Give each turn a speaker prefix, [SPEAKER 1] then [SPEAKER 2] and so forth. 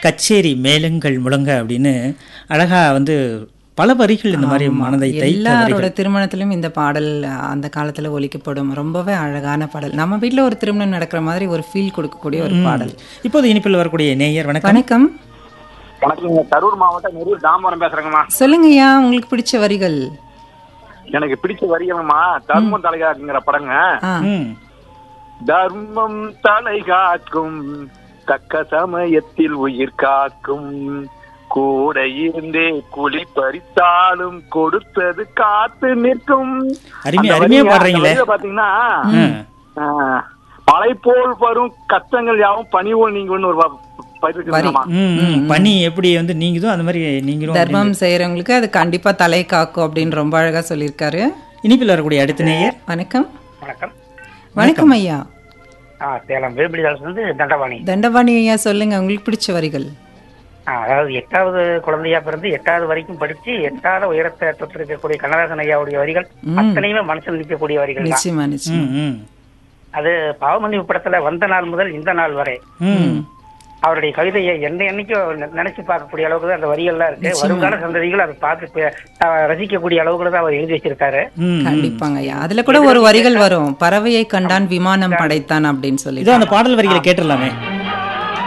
[SPEAKER 1] கச்சேரி மேளங்கள் முழங்க அப்படின்னு அழகா வந்து பல வரிகள் இந்த மாதிரி மனதை தைத்த
[SPEAKER 2] எல்லாரோட
[SPEAKER 1] வரிகள்
[SPEAKER 2] திருமணத்திலும் இந்த பாடல் அந்த காலத்துல ஒலிக்கப்படும் ரொம்பவே அழகான பாடல் நம்ம வீட்ல ஒரு திருமணம் நடக்கிற மாதிரி ஒரு ஃபீல் கொடுக்கக்கூடிய ஒரு பாடல்
[SPEAKER 1] இப்போது இனிப்பில் வரக்கூடிய நேயர் வணக்கம்
[SPEAKER 2] வணக்கம்
[SPEAKER 3] வணக்கங்க கரூர் மாவட்டம் நெரூர் தாம்பரம் பேசுறேங்கம்மா
[SPEAKER 2] சொல்லுங்கய்யா உங்களுக்கு பிடிச்ச வரிகள்
[SPEAKER 3] எனக்கு பிடிச்ச வரிகள்மா தர்மம் தலைகாக்குங்கிற படங்க
[SPEAKER 2] ஆ
[SPEAKER 1] ம்
[SPEAKER 3] தர்மம் தலை காக்கும் தக்க சமயத்தில் உயிர் காக்கும் கூட இருந்தே குழி பறித்தாலும் கொடுத்தது காத்து நிற்கும்
[SPEAKER 1] அருமை-
[SPEAKER 3] அந்த
[SPEAKER 1] அருமையா
[SPEAKER 3] வரிங்க,
[SPEAKER 1] பாடுறீங்களே.
[SPEAKER 3] அந்த வரியில பாத்தீங்கன்னா
[SPEAKER 1] ஆ.
[SPEAKER 3] ஆ, மலை போல் வரும் கஷ்டங்கள் யாவும் பனி போல் நீங்கன்னு ஒரு வ- பயிர் இருக்குங்கம்மா
[SPEAKER 1] ம், ம். பனி எப்படி வந்து நீங்குதோ அந்த மாதிரி நீங்களும்
[SPEAKER 2] தர்மம் செய்யறவங்களுக்கு அது கண்டிப்பா தலை காக்கும் அப்படின்னு ரொம்ப அழகா சொல்லியிருக்காரு
[SPEAKER 1] இனிப்பில் வரக்கூடிய அடுத்த நேயர்
[SPEAKER 2] வணக்கம்
[SPEAKER 4] வணக்கம்
[SPEAKER 2] வணக்கம் ஐயா
[SPEAKER 4] ஆ சேலம் வேபிலிதாஸ் வந்து தண்டபாணி
[SPEAKER 2] தண்டபாணி ஐயா சொல்லுங்க உங்களுக்கு பிடிச்ச வரிகள்
[SPEAKER 4] ஆ, அதாவது எட்டாவது குழந்தையா பிறந்து எட்டாவது வரைக்கும் படிச்சு எட்டாவது உயரத்தை தொட்டிருக்கக்கூடிய கண்ணதாசன் ஐயாவுடைய வரிகள் அத்தனையுமே மனசில் நிற்கக்கூடிய வரிகள் தான்
[SPEAKER 2] நிச்சயமா நிச்சயம்
[SPEAKER 1] ம் ம்
[SPEAKER 4] அது பாவமன்னிவு படத்துல வந்த நாள் முதல் இந்த நாள் வரை
[SPEAKER 1] ம்
[SPEAKER 4] அவருடைய கவிதையை எந்த என்னைக்கும் நெ- நினைச்சு பார்க்கக்கூடிய அளவுக்கு தான் அந்த வரிகள்லாம் இருக்கு வருங்கால சந்ததிகள் அதை பார்த்து பே- ஆ, ரசிக்கக்கூடிய அளவுக்கு தான் அவர் எழுதி வச்சிருக்காரு
[SPEAKER 1] ம்
[SPEAKER 2] கண்டிப்பாங்க ஐயா அதுல கூட ஒரு வரிகள் வரும் பறவையை கண்டான் விமானம் படைத்தான் அப்படின்னு சொல்லி
[SPEAKER 1] இதோ அந்த பாடல் வரிகளை கேட்டுடலாமே